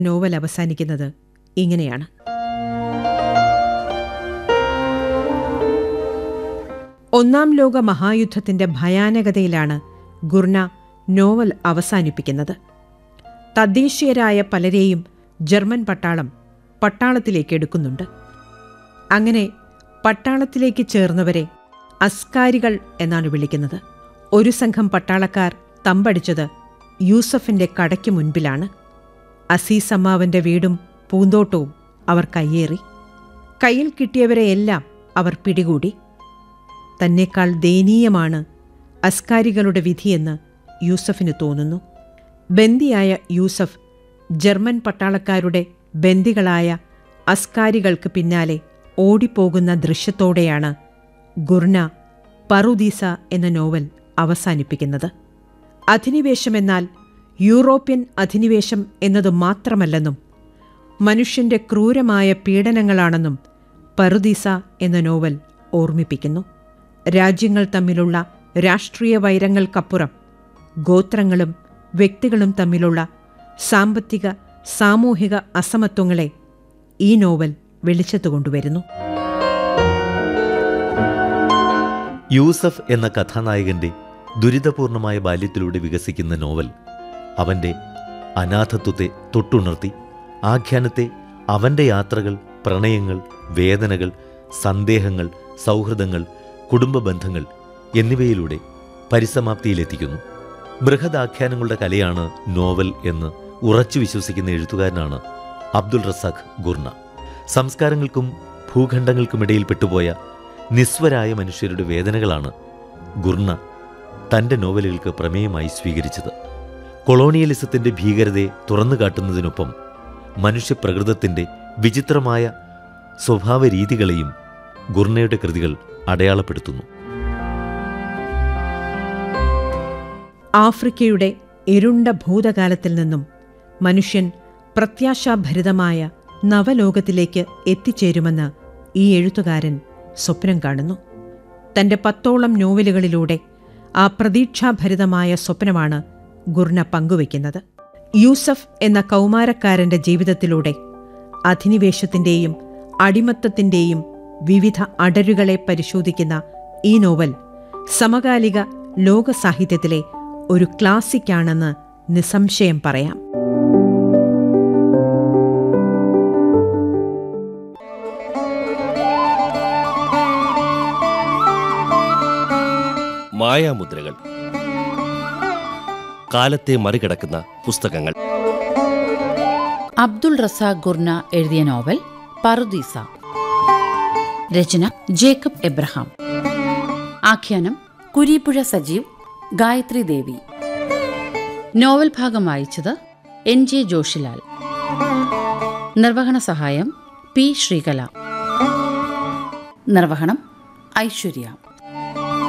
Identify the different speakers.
Speaker 1: novel അവസാനിക്കുന്നത് ഇങ്ങനെയാണ് ഒന്നാം ലോക മഹായുദ്ധത്തിന്റെ ഭയാനകതയിലാണ് ഗുർണ നോവൽ അവസാനിപ്പിക്കുന്നത് തദ്ദേശീയരായ പലരെയും ജർമ്മൻ പട്ടാളം പട്ടാളത്തിലേക്ക് എടുക്കുന്നുണ്ട് അങ്ങനെ പട്ടാളത്തിലേക്ക് ചേർന്നവരെ അസ്കാരികൾ എന്നാണ് വിളിക്കുന്നത് ഒരു സംഘം പട്ടാളക്കാർ തമ്പടിച്ചത് യൂസഫിന്റെ കടയ്ക്ക് മുൻപിലാണ് അസീസ് അമ്മാവന്റെ വീടും പൂന്തോട്ടവും അവർ കയ്യേറി കയ്യിൽ കിട്ടിയവരെയെല്ലാം അവർ പിടികൂടി തന്നെക്കാൾ ദയനീയമാണ് അസ്കാരികളുടെ വിധിയെന്ന് യൂസഫിന് തോന്നുന്നു ബന്ദിയായ യൂസഫ് ജർമ്മൻ പട്ടാളക്കാരുടെ ബന്ദികളായ അസ്കാരികൾക്ക് പിന്നാലെ ഓടിപ്പോകുന്ന ദൃശ്യത്തോടെയാണ് ഗുർണ പറുദീസ എന്ന നോവൽ അവസാനിപ്പിക്കുന്നത് അധിനിവേശമെന്നാൽ യൂറോപ്യൻ അധിനിവേശം എന്നത് മാത്രമല്ലെന്നും മനുഷ്യന്റെ ക്രൂരമായ പീഡനങ്ങളാണെന്നും പറുദീസ എന്ന നോവൽ ഓർമ്മിപ്പിക്കുന്നു രാജ്യങ്ങൾ തമ്മിലുള്ള രാഷ്ട്രീയ വൈരങ്ങൾക്കപ്പുറം ഗോത്രങ്ങളും വ്യക്തികളും തമ്മിലുള്ള സാമ്പത്തിക സാമൂഹിക അസമത്വങ്ങളെ ഈ നോവൽ വെളിച്ചത്തു കൊണ്ടുവരുന്നു
Speaker 2: യൂസഫ് എന്ന കഥാനായകന്റെ ദുരിതപൂർണമായ ബാല്യത്തിലൂടെ വികസിക്കുന്ന നോവൽ അവന്റെ അനാഥത്വത്തെ തൊട്ടുണർത്തി ആഖ്യാനത്തെ അവന്റെ യാത്രകൾ പ്രണയങ്ങൾ വേദനകൾ സന്ദേഹങ്ങൾ സൗഹൃദങ്ങൾ കുടുംബ ബന്ധങ്ങൾ എന്നിവയിലൂടെ പരിസമാപ്തിയിലെത്തിക്കുന്നു ബൃഹദാഖ്യാനങ്ങളുടെ കലയാണ് നോവൽ എന്ന് ഉറച്ചു വിശ്വസിക്കുന്ന എഴുത്തുകാരനാണ് അബ്ദുൾ റസാഖ് ഗുർണ സംസ്കാരങ്ങൾക്കും ഭൂഖണ്ഡങ്ങൾക്കുമിടയിൽ പെട്ടുപോയ നിസ്വരായ മനുഷ്യരുടെ വേദനകളാണ് ഗുർണ തന്റെ നോവലുകൾക്ക് പ്രമേയമായി സ്വീകരിച്ചത് കൊളോണിയലിസത്തിന്റെ ഭീകരതയെ തുറന്നു കാട്ടുന്നതിനൊപ്പം മനുഷ്യപ്രകൃതത്തിന്റെ വിചിത്രമായ സ്വഭാവ രീതികളെയും ഗുർണയുടെ കൃതികൾ അടയാളപ്പെടുത്തുന്നു
Speaker 1: ആഫ്രിക്കയുടെ ഇരുണ്ട ഭൂതകാലത്തിൽ നിന്നും മനുഷ്യൻ പ്രത്യാശാഭരിതമായ നവലോകത്തിലേക്ക് എത്തിച്ചേരുമെന്ന് ഈ എഴുത്തുകാരൻ സ്വപ്നം കാണുന്നു തന്റെ പത്തോളം നോവലുകളിലൂടെ ആ പ്രതീക്ഷാഭരിതമായ സ്വപ്നമാണ് ഗുർണ പങ്കുവയ്ക്കുന്നത് യൂസഫ് എന്ന കൗമാരക്കാരന്റെ ജീവിതത്തിലൂടെ അധിനിവേശത്തിന്റെയും അടിമത്തത്തിന്റെയും വിവിധ അടരുകളെ പരിശോധിക്കുന്ന ഈ നോവൽ സമകാലിക ലോക സാഹിത്യത്തിലെ ഒരു ക്ലാസിക്കാണെന്ന് നിസ്സംശയം പറയാം
Speaker 3: മായാമുദ്രകൾ കാലത്തെ മറികടക്കുന്ന പുസ്തകങ്ങൾ
Speaker 4: അബ്ദുൾ റസാഖ് ഗുർന എഴുതിയ നോവൽ പറുദീസ രചന ജേക്കബ് എബ്രഹാം ആഖ്യാനം കുരീപ്പുഴ സജീവ് ഗായത്രി ദേവി നോവൽ ഭാഗം വായിച്ചത് എൻ ജെ ജോഷിലാൽ നിർവഹണ സഹായം പി ശ്രീകല നിർവഹണം ഐശ്വര്യ